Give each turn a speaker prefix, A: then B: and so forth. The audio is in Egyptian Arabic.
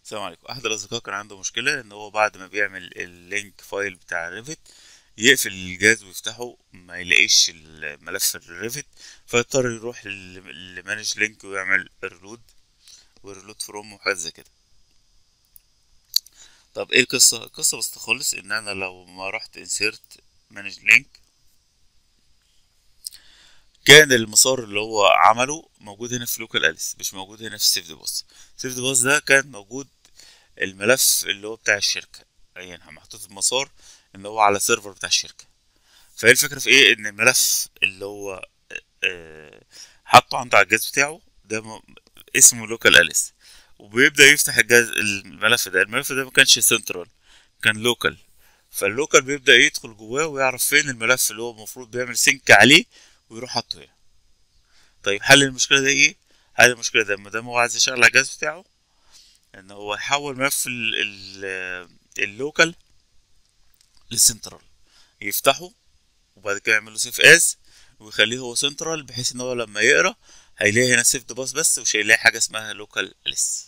A: السلام عليكم احد الاصدقاء كان عنده مشكله ان هو بعد ما بيعمل اللينك فايل بتاع الريفت يقفل الجهاز ويفتحه ما يلاقيش الملف الريفت فيضطر يروح لمانج لينك ويعمل ريلود وريلود فروم وحاجات زي كده طب ايه القصه القصه بسيطه خالص ان انا لو ما رحت انسيرت مانج لينك كان المسار اللي هو عمله موجود هنا في لوكال اليس مش موجود هنا في سيف ديبوس سيف ديبوس ده كان موجود الملف اللي هو بتاع الشركه يعني محطوط المسار ان هو على سيرفر بتاع الشركه فهي الفكره في ايه ان الملف اللي هو آه، حاطه عنده على الجهاز بتاعه ده اسمه لوكال اليس وبيبدا يفتح الجهاز الملف ده الملف ده ما كانش سنترال كان لوكال فاللوكال بيبدا يدخل جواه ويعرف فين الملف اللي هو المفروض بيعمل سينك عليه ويروح حاطه هنا طيب حل المشكله دي ايه حل المشكله ده ما دام هو عايز يشغل على الجهاز بتاعه ان هو يحول ملف اللوكال للسنترال يفتحه وبعد كده يعمل له سيف از ويخليه هو سنترال بحيث ان هو لما يقرا هيلاقي هنا سيف باص بس مش هيلاقي حاجه اسمها لوكال ليس